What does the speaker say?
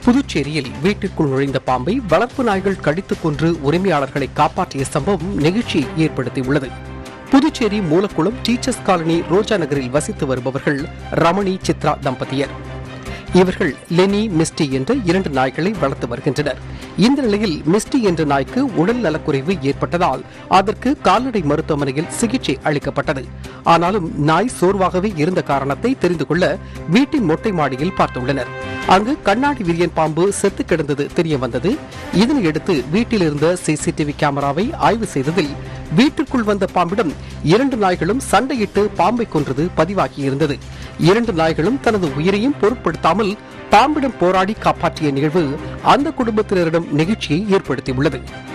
புதுச்சேரியில் வீட்டிற்குள் நுழைந்த பாம்பை வளர்ப்பு நாய்கள் கடித்துக் கொன்று உரிமையாளர்களை காப்பாற்றிய சம்பவம் நெகிழ்ச்சியை ஏற்படுத்தியுள்ளது புதுச்சேரி மூலக்குளம் டீச்சர்ஸ் காலனி ரோஜா நகரில் வசித்து வருபவர்கள் ரமணி சித்ரா தம்பதியர் இவர்கள் லெனி மிஸ்டி என்ற இரண்டு நாய்களை வளர்த்து வருகின்றனர் இந்த நிலையில் மிஸ்டி என்ற நாய்க்கு உடல் நலக்குறைவு ஏற்பட்டதால் அதற்கு கால்நடை மருத்துவமனையில் சிகிச்சை அளிக்கப்பட்டது ஆனாலும் நாய் சோர்வாகவே இருந்த காரணத்தை தெரிந்து கொள்ள வீட்டின் மொட்டை மாடியில் பார்த்துள்ளனர் அங்கு கண்ணாடி விரியன் பாம்பு செத்து கிடந்தது தெரிய வந்தது இதனையடுத்து வீட்டில் இருந்த சிசிடிவி கேமராவை ஆய்வு செய்ததில் வீட்டிற்குள் வந்த பாம்பிடம் இரண்டு நாய்களும் சண்டையிட்டு பாம்பை கொன்றது பதிவாகியிருந்தது இரண்டு நாய்களும் தனது உயிரையும் பொருட்படுத்தாமல் பாம்பிடம் போராடி காப்பாற்றிய நிகழ்வு அந்த குடும்பத்தினரிடம் நெகிழ்ச்சியை ஏற்படுத்தியுள்ளது